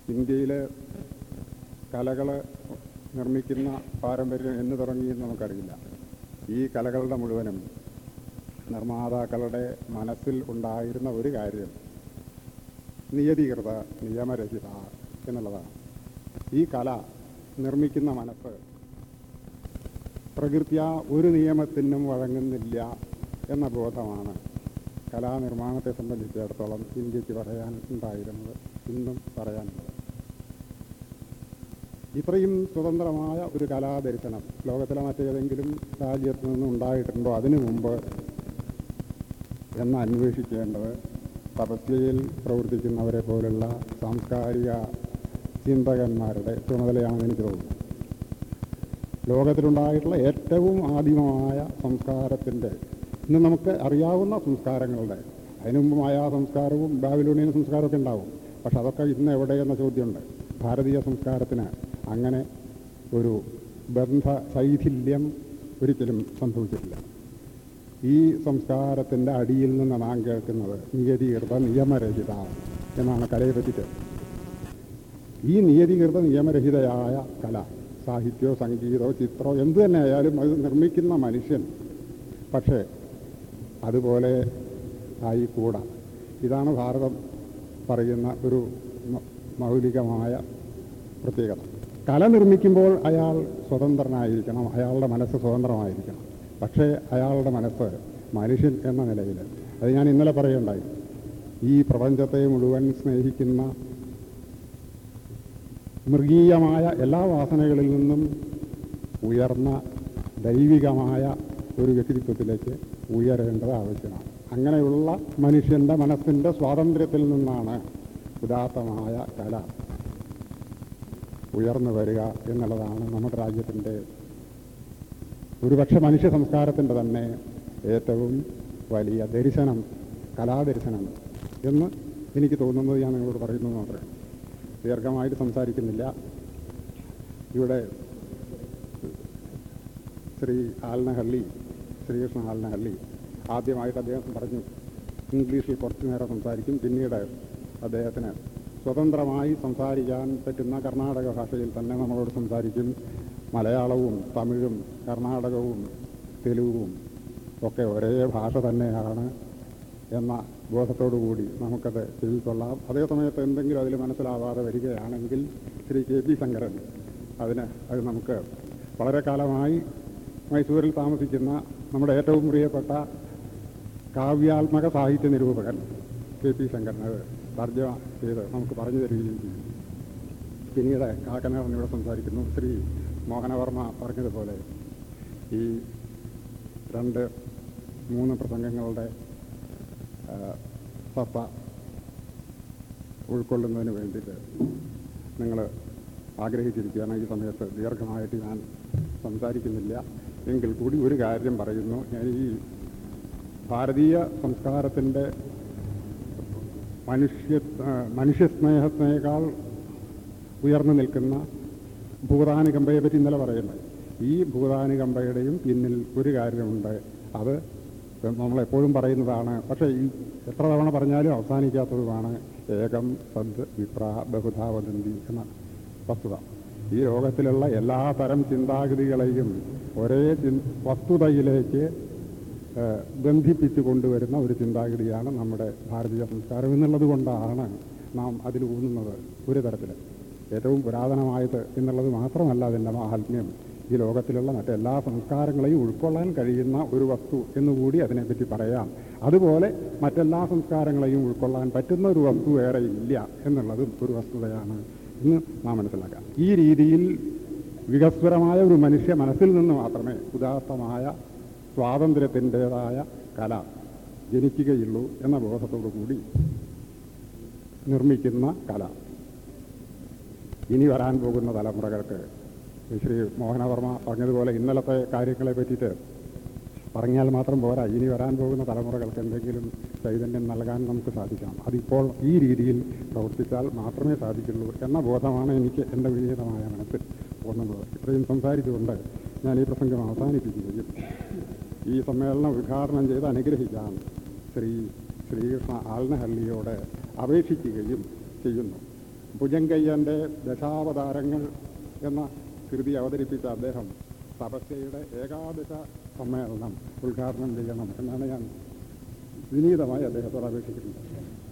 ഇന്ത്യയിലെ കലകൾ നിർമ്മിക്കുന്ന പാരമ്പര്യം എന്ന് തുടങ്ങിയെന്ന് നമുക്കറിയില്ല ഈ കലകളുടെ മുഴുവനും നിർമ്മാതാക്കളുടെ മനസ്സിൽ ഉണ്ടായിരുന്ന ഒരു കാര്യം നിയതീകൃത നിയമരഹിത എന്നുള്ളതാണ് ഈ കല നിർമ്മിക്കുന്ന മനസ്സ് പ്രകൃത്യ ഒരു നിയമത്തിനും വഴങ്ങുന്നില്ല എന്ന ബോധമാണ് കലാനിർമ്മാണത്തെ സംബന്ധിച്ചിടത്തോളം ഇന്ത്യക്ക് പറയാൻ ഉണ്ടായിരുന്നത് ഇന്നും പറയാനുള്ളത് ഇത്രയും സ്വതന്ത്രമായ ഒരു കലാദർശനം ലോകത്തിലെ മറ്റേതെങ്കിലും രാജ്യത്ത് നിന്നും ഉണ്ടായിട്ടുണ്ടോ അതിനു മുമ്പ് എന്ന് അന്വേഷിക്കേണ്ടത് തപസ്യയിൽ പ്രവർത്തിക്കുന്നവരെ പോലുള്ള സാംസ്കാരിക ചിന്തകന്മാരുടെ ചുമതലയാണെന്ന് എനിക്ക് തോന്നുന്നു ലോകത്തിലുണ്ടായിട്ടുള്ള ഏറ്റവും ആദിമമായ സംസ്കാരത്തിൻ്റെ ഇന്ന് നമുക്ക് അറിയാവുന്ന സംസ്കാരങ്ങളുടെ അതിനു മുമ്പ് മായാ സംസ്കാരവും ബാബിലോണിയൻ സംസ്കാരമൊക്കെ ഉണ്ടാവും പക്ഷെ അതൊക്കെ ഇന്ന് എവിടെയെന്ന ചോദ്യമുണ്ട് ഭാരതീയ സംസ്കാരത്തിന് അങ്ങനെ ഒരു ബന്ധ ശൈഥില്യം ഒരിക്കലും സംഭവിച്ചിട്ടില്ല ഈ സംസ്കാരത്തിൻ്റെ അടിയിൽ നിന്ന് നാം കേൾക്കുന്നത് നിയതീകൃത നിയമരഹിത എന്നാണ് കലയെ പറ്റിയിട്ട് ഈ നിയതീകൃത നിയമരഹിതയായ കല സാഹിത്യമോ സംഗീതമോ ചിത്രമോ എന്തു തന്നെ ആയാലും അത് നിർമ്മിക്കുന്ന മനുഷ്യൻ പക്ഷേ അതുപോലെ ആയിക്കൂടാ ഇതാണ് ഭാരതം പറയുന്ന ഒരു മ- മൗലികമായ പ്രത്യേകത കല നിർമ്മിക്കുമ്പോൾ അയാൾ സ്വതന്ത്രനായിരിക്കണം അയാളുടെ മനസ്സ് സ്വതന്ത്രമായിരിക്കണം പക്ഷേ അയാളുടെ മനസ്സ് മനുഷ്യൻ എന്ന നിലയിൽ അത് ഞാൻ ഇന്നലെ പറയുണ്ടായി ഈ പ്രപഞ്ചത്തെ മുഴുവൻ സ്നേഹിക്കുന്ന മൃഗീയമായ എല്ലാ വാസനകളിൽ നിന്നും ഉയർന്ന ദൈവികമായ ഒരു വ്യക്തിത്വത്തിലേക്ക് ഉയരേണ്ടത് ആവശ്യമാണ് അങ്ങനെയുള്ള മനുഷ്യൻ്റെ മനസ്സിൻ്റെ സ്വാതന്ത്ര്യത്തിൽ നിന്നാണ് ഉദാത്തമായ കല ഉയർന്നു വരിക എന്നുള്ളതാണ് നമ്മുടെ രാജ്യത്തിൻ്റെ ഒരുപക്ഷെ മനുഷ്യ സംസ്കാരത്തിൻ്റെ തന്നെ ഏറ്റവും വലിയ ദർശനം കലാദർശനം എന്ന് എനിക്ക് തോന്നുന്നത് ഞാൻ നിങ്ങളോട് പറയുന്നത് മാത്രമേ ദീർഘമായിട്ട് സംസാരിക്കുന്നില്ല ഇവിടെ ശ്രീ ആൽനഹള്ളി ശ്രീകൃഷ്ണ ആൽനഹള്ളി ആദ്യമായിട്ട് അദ്ദേഹം പറഞ്ഞു ഇംഗ്ലീഷിൽ കുറച്ചു നേരം സംസാരിക്കും പിന്നീട് അദ്ദേഹത്തിന് സ്വതന്ത്രമായി സംസാരിക്കാൻ പറ്റുന്ന കർണാടക ഭാഷയിൽ തന്നെ നമ്മളോട് സംസാരിക്കും മലയാളവും തമിഴും കർണാടകവും തെലുഗും ഒക്കെ ഒരേ ഭാഷ തന്നെയാണ് എന്ന ബോധത്തോടു കൂടി നമുക്കത് ചെയ്തുകൊള്ളാം അതേ സമയത്ത് എന്തെങ്കിലും അതിൽ മനസ്സിലാവാതെ വരികയാണെങ്കിൽ ശ്രീ കെ പി ശങ്കരൻ അതിന് അത് നമുക്ക് വളരെ കാലമായി മൈസൂരിൽ താമസിക്കുന്ന നമ്മുടെ ഏറ്റവും പ്രിയപ്പെട്ട കാവ്യാത്മക സാഹിത്യ നിരൂപകൻ കെ പി ശങ്കരൻ അത് തർജ്ജമ ചെയ്ത് നമുക്ക് പറഞ്ഞു തരികയും ചെയ്യും പിന്നീട് കാക്കനാടൻ ഇവിടെ സംസാരിക്കുന്നു ശ്രീ മോഹനവർമ്മ പറഞ്ഞതുപോലെ ഈ രണ്ട് മൂന്ന് പ്രസംഗങ്ങളുടെ ആ, സത്ത ഉൾക്കൊള്ളുന്നതിന് വേണ്ടിയിട്ട് നിങ്ങൾ ആഗ്രഹിച്ചിരിക്കുകയാണ് ഈ സമയത്ത് ദീർഘമായിട്ട് ഞാൻ സംസാരിക്കുന്നില്ല എങ്കിൽ കൂടി ഒരു കാര്യം പറയുന്നു ഞാൻ ഈ ഭാരതീയ സംസ്കാരത്തിൻ്റെ മനുഷ്യ ആ, മനുഷ്യസ്നേഹത്തിനേക്കാൾ ഉയർന്നു നിൽക്കുന്ന ഭൂതാനുകമ്പയെ പറ്റി ഇന്നലെ പറയുന്നത് ഈ ഭൂതാനുകമ്പയുടെയും പിന്നിൽ ഒരു കാര്യമുണ്ട് അത് നമ്മളെപ്പോഴും പറയുന്നതാണ് പക്ഷേ ഈ എത്ര തവണ പറഞ്ഞാലും അവസാനിക്കാത്തതുമാണ് ഏകം സദ് വിപ്ര ബഹുധാ വദന്തി എന്ന വസ്തുത ഈ ലോകത്തിലുള്ള എല്ലാ തരം ചിന്താഗതികളെയും ഒരേ ചിൻ- വസ്തുതയിലേക്ക് ഏഹ്, ബന്ധിപ്പിച്ചു കൊണ്ടുവരുന്ന ഒരു ചിന്താഗതിയാണ് നമ്മുടെ ഭാരതീയ സംസ്കാരം എന്നുള്ളത് കൊണ്ടാണ് നാം അതിൽ ഊന്നുന്നത് ഒരു തരത്തിൽ ഏറ്റവും പുരാതനമായത് എന്നുള്ളത് മാത്രമല്ല അതിൻ്റെ മാഹാത്മ്യം ഈ ലോകത്തിലുള്ള മറ്റെല്ലാ സംസ്കാരങ്ങളെയും ഉൾക്കൊള്ളാൻ കഴിയുന്ന ഒരു വസ്തു എന്നുകൂടി അതിനെപ്പറ്റി പറയാം അതുപോലെ മറ്റെല്ലാ സംസ്കാരങ്ങളെയും ഉൾക്കൊള്ളാൻ പറ്റുന്ന ഒരു വസ്തു വേറെ ഇല്ല എന്നുള്ളതും ഒരു വസ്തുതയാണ് ഇന്ന് നാം മനസ്സിലാക്കാം ഈ രീതിയിൽ വികസ്വരമായ ഒരു മനുഷ്യ മനസ്സിൽ നിന്ന് മാത്രമേ ഉദാത്തമായ സ്വാതന്ത്ര്യത്തിൻ്റെതായ കല ജനിക്കുകയുള്ളൂ എന്ന ബോധത്തോടു കൂടി നിർമ്മിക്കുന്ന കല ഇനി വരാൻ പോകുന്ന തലമുറകൾക്ക് ശ്രീ മോഹനവർമ്മ പറഞ്ഞതുപോലെ ഇന്നലത്തെ കാര്യങ്ങളെ പറ്റിയിട്ട് പറഞ്ഞാൽ മാത്രം പോരാ ഇനി വരാൻ പോകുന്ന തലമുറകൾക്ക് എന്തെങ്കിലും ചൈതന്യം നൽകാൻ നമുക്ക് സാധിക്കണം അതിപ്പോൾ ഈ രീതിയിൽ പ്രവർത്തിച്ചാൽ മാത്രമേ സാധിക്കുള്ളൂ എന്ന ബോധമാണ് എനിക്ക് എൻ്റെ വിനീതമായ മനസ്സിൽ തോന്നുന്നത് ഇത്രയും സംസാരിച്ചുകൊണ്ട് ഞാൻ ഈ പ്രസംഗം അവസാനിപ്പിക്കുകയും ഈ സമ്മേളനം ഉദ്ഘാടനം ചെയ്ത് അനുഗ്രഹിക്കാൻ ശ്രീ ശ്രീകൃഷ്ണ ആൽനഹള്ളിയോട് അപേക്ഷിക്കുകയും ചെയ്യുന്നു ഭുജങ്കയ്യൻ്റെ ദശാവതാരങ്ങൾ എന്ന കൃതി അവതരിപ്പിച്ച അദ്ദേഹം തപസ്യയുടെ ഏകാദശ സമ്മേളനം ഉദ്ഘാടനം ചെയ്യണം എന്നാണ് ഞാൻ വിനീതമായി അദ്ദേഹത്തോട് അപേക്ഷിക്കുന്നത്